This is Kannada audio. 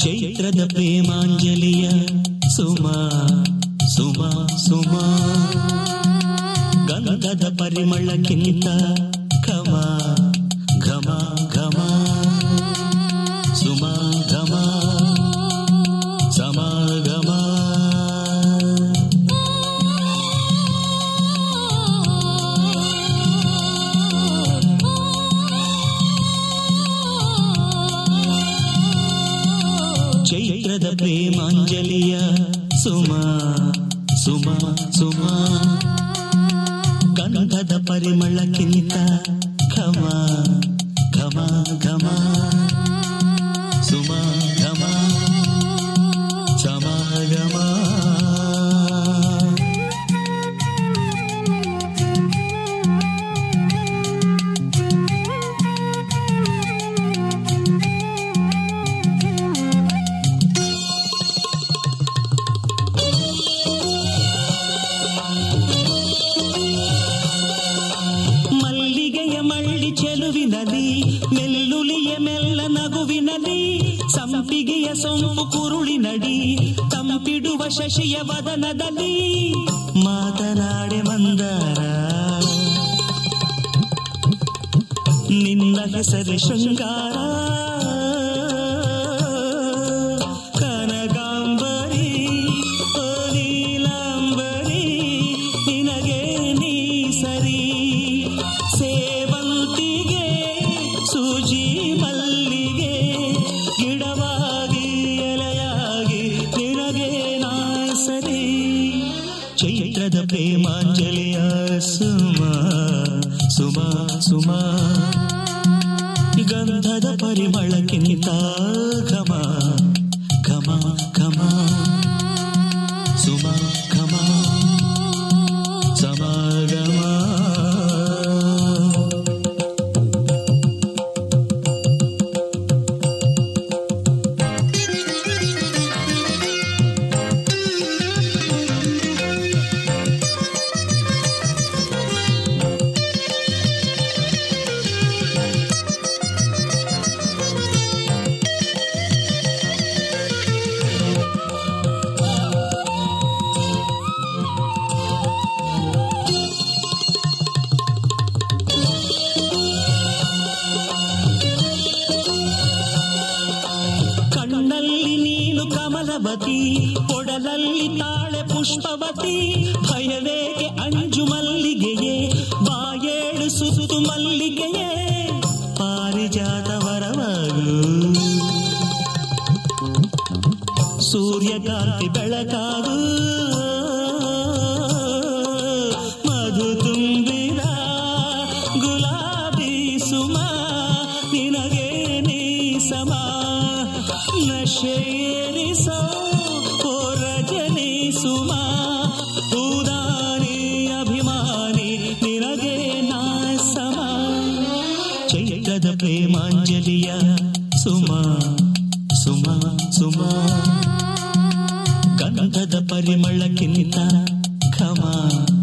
ಚೈತ್ರದ ಪ್ರೇಮಾಂಜಲಿಯ ಸುಮ ಸುಮ ಸುಮ ಗಂಧದ ಪರಿಮಳಕ್ಕಿಂತ ಘಮ ಘಮ ಘಮ ಸುಮ ಘಮ ಸಮಾಗಮ ಚೈತ್ರದ ಪ್ರೇಮಾಂಜಲಿಯ ಸುಮ ಸುಮ ಸುಮ ಗಂಧದ ಪರಿಮಳಕ್ಕಿಂತ ಘಮ ಘಮ ಘಮ ಸುಮ ಘಮ ಸಮಾಗಮ ಮಲ್ಲಿಗೆಯ ಮಳ್ಳಿ ಚೆಲುವಿನಲ್ಲಿ ಮೆಲ್ಲುಲಿಯ ಮೆಲ್ಲ ನಗುವಿನಲ್ಲಿ ಸಂಪಿಗೆಯ ಸೊಂಪು ಕುರುಳಿನಡಿ ತಂಪಿಡುವ ಶಶಿಯ ವದನದಲ್ಲಿ ಮಾತನಾಡೆ ಮಂದಾರ ನಿನ್ನ ಹೆಸರು ಶೃಂಗಾರ ಕನಗಾಂಬರಿ ಓ ನೀಲಾಂಬರಿ ನಿನಗೆ ನೀ ಸರಿ ಸೇವಂತಿಗೆ ಸೂಜಿ ಮಲ್ಲಿಗೆ ಗಿಡವಾಗಿ ಎಲೆಯಾಗಿ ನಿನಗೆ ನಾ ಸರಿ ಚೈತ್ರದ ಪ್ರೇಮಾಂಜಲಿಯ ಸುಮ ಸುಮ ಸುಮ ಗಂಧದ ಪರಿಮಳಕ್ಕಿಂತ ಘಮ ಘಮ ಘಮ ಸುಮ ಘಮ ಸಮಾಗಮ ಕಣ್ಣಲ್ಲಿ ನೀನು ಕಮಲವತಿ ಕೊಡಲಲ್ಲಿ ತಾಳೆ ಪುಷ್ಪವತಿ ಭಯವೇಕೆ ಅಂಜು ಮಲ್ಲಿಗೆಯೇ ಬಾಯೇಳು ಸುತ್ತು ಮಲ್ಲಿಗೆಯೇ ಪಾರಿಜಾತ ವರವಾಗು ಸೂರ್ಯಕಾಂತಿ ಬೆಳಕಾಗು ಮಧು ತುಂಬಿದ ಗುಲಾಬಿ ಸುಮ ನಿನಗೆ ನೀ ಸಮ ನಶೇರಿಸೋ ಓ ರಜನಿ ಸುಮ ಉದಾನಿ ಅಭಿಮಾನಿ ನಿನಗೆ ನಾ ಸಮ ಚೈತ್ರದ ಪ್ರೇಮಾಂಜಲಿಯ ಸುಮ ಸುಮ ಸುಮ ಗಂಧದ ಪರಿಮಳಕ್ಕಿಂತ ಘಮ